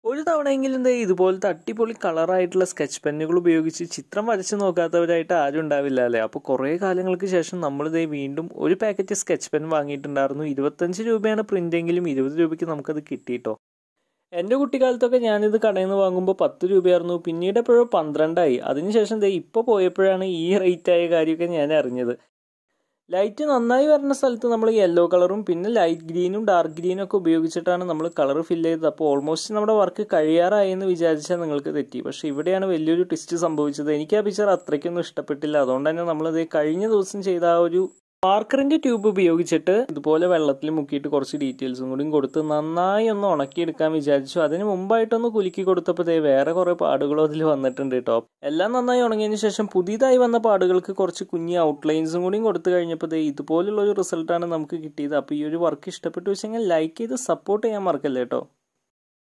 ഒരു തവണയെങ്കിലും ദേ ഇതുപോലത്തെ അടിപൊളി കളറായിട്ടുള്ള സ്കെച്ച് പെന്നുകൾ ഉപയോഗിച്ച് ചിത്രം വരച്ച് നോക്കാത്തവരായിട്ട് ആരും ഉണ്ടാവില്ല അല്ലേ അപ്പോൾ കുറേ കാലങ്ങൾക്ക് ശേഷം നമ്മൾ ദേ വീണ്ടും ഒരു പാക്കറ്റ് സ്കെച്ച് പെൻ വാങ്ങിയിട്ടുണ്ടായിരുന്നു ഇരുപത്തഞ്ച് രൂപയാണ് പ്രിൻ്റെങ്കിലും ഇരുപത് രൂപയ്ക്ക് നമുക്കത് കിട്ടിയിട്ടോ എൻ്റെ കുട്ടിക്കാലത്തൊക്കെ ഞാനിത് കടയിൽ നിന്ന് വാങ്ങുമ്പോൾ പത്ത് രൂപയായിരുന്നു പിന്നീട് എപ്പോഴോ പന്ത്രണ്ടായി അതിനുശേഷം ദേ ഇപ്പോൾ പോയപ്പോഴാണ് ഈ റേറ്റ് ആയ കാര്യമൊക്കെ ഞാൻ അറിഞ്ഞത് ലൈറ്റ് നന്നായി വരുന്ന സ്ഥലത്ത് നമ്മൾ യെല്ലോ കളറും പിന്നെ ലൈറ്റ് ഗ്രീനും ഡാർക്ക് ഗ്രീനും ഒക്കെ ഉപയോഗിച്ചിട്ടാണ് നമ്മൾ കളർ ഫില്ല് ചെയ്തത് അപ്പോൾ ഓൾമോസ്റ്റ് നമ്മുടെ വർക്ക് കഴിയാറായി എന്ന് വിചാരിച്ചാൽ നിങ്ങൾക്ക് തെറ്റി പക്ഷേ ഇവിടെയാണ് വലിയൊരു ട്വിസ്റ്റ് സംഭവിച്ചത് എനിക്ക് ആ പിക്ചർ അത്രയ്ക്കൊന്നും ഇഷ്ടപ്പെട്ടില്ല അതുകൊണ്ട് തന്നെ നമ്മളത് കഴിഞ്ഞ ദിവസം ചെയ്ത ആ ഒരു മാർക്കറിന്റെ ട്യൂബ് ഉപയോഗിച്ചിട്ട് ഇതുപോലെ വെള്ളത്തിൽ മുക്കിയിട്ട് കുറച്ച് ഡീറ്റെയിൽസും കൂടി കൊടുത്ത് നന്നായി ഒന്ന് ഉണക്കിയെടുക്കാൻ വിചാരിച്ചു അതിന് മുമ്പായിട്ടൊന്ന് കുലുക്കി കൊടുത്തപ്പോൾ ദേ വേറെ കുറെ പാടുകളും അതിൽ വന്നിട്ടുണ്ട് കേട്ടോ എല്ലാം നന്നായി ഉണങ്ങിയതിന് ശേഷം പുതിയതായി വന്ന പാടുകൾക്ക് കുറച്ച് കുഞ്ഞ് ഔട്ട്ലൈൻസും കൂടി കൊടുത്തു കഴിഞ്ഞപ്പോൾ ദേ ഇതുപോലുള്ള ഒരു റിസൾട്ടാണ് നമുക്ക് കിട്ടിയത് അപ്പോൾ ഈ ഒരു വർക്ക് ഇഷ്ടപ്പെട്ടു വെച്ചെങ്കിൽ ലൈക്ക് ചെയ്ത് സപ്പോർട്ട് ചെയ്യാൻ മറക്കല്ലേ കേട്ടോ